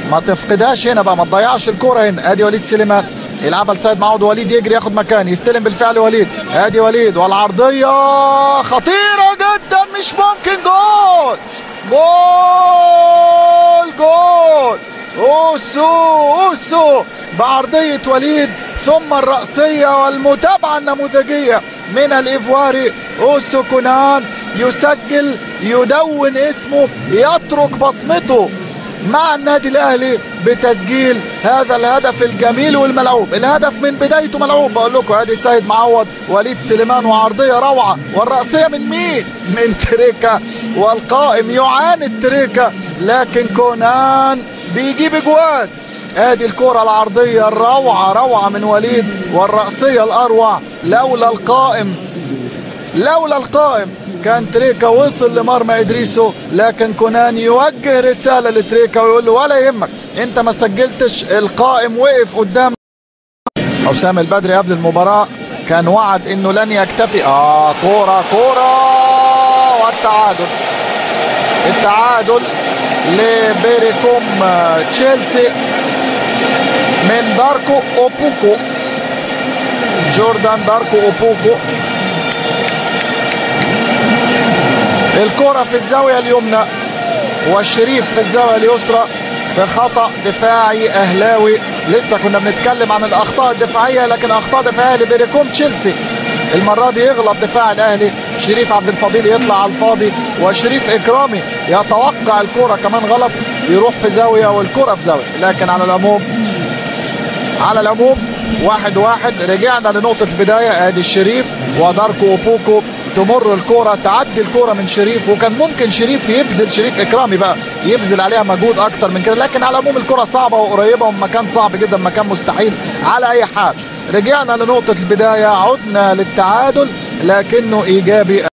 ما تفقدهاش هنا بقى ما تضيعش الكرة هنا ادي وليد سليمان يلعبها لسيد معوض وليد يجري ياخد مكان يستلم بالفعل وليد ادي وليد والعرضيه خطيره جدا مش ممكن جول جول جول اوسو اوسو بعرضيه وليد ثم الرأسية والمتابعة النموذجية من الإيفواري أوسو كونان يسجل يدون اسمه يترك بصمته مع النادي الاهلي بتسجيل هذا الهدف الجميل والملعوب الهدف من بدايته ملعوب بقول لكم ادي سيد معوض وليد سليمان وعرضيه روعه والراسيه من مين من تريكا والقائم يعاند تريكا لكن كونان بيجيب اجواد ادي الكرة العرضية الروعة روعة من وليد والرأسية الأروع لولا القائم لولا القائم كان تريكا وصل لمرمى ادريسو لكن كونان يوجه رساله لتريكا ويقول له ولا يهمك انت ما سجلتش القائم وقف قدام حسام البدري قبل المباراه كان وعد انه لن يكتفي اه كوره كوره والتعادل التعادل لبيريكوم تشيلسي من داركو اوبوكو جوردان داركو اوبوكو الكرة في الزاوية اليمنى والشريف في الزاوية اليسرى بخطأ دفاعي أهلاوي لسه كنا بنتكلم عن الأخطاء الدفاعية لكن أخطاء دفاعية لبيريكوم تشيلسي المرة دي يغلط دفاع الأهلي شريف عبد الفضيل يطلع على الفاضي وشريف إكرامي يتوقع الكرة كمان غلط يروح في زاوية والكرة في زاوية لكن على العموم على العموم واحد واحد رجعنا لنقطة البداية ادي الشريف وداركو وبوكو تمر الكرة تعدي الكرة من شريف وكان ممكن شريف يبذل شريف اكرامي بقى يبذل عليها مجهود اكتر من كده لكن على العموم الكرة صعبة وقريبة ومكان صعب جدا مكان مستحيل على اي حال رجعنا لنقطة البداية عدنا للتعادل لكنه ايجابي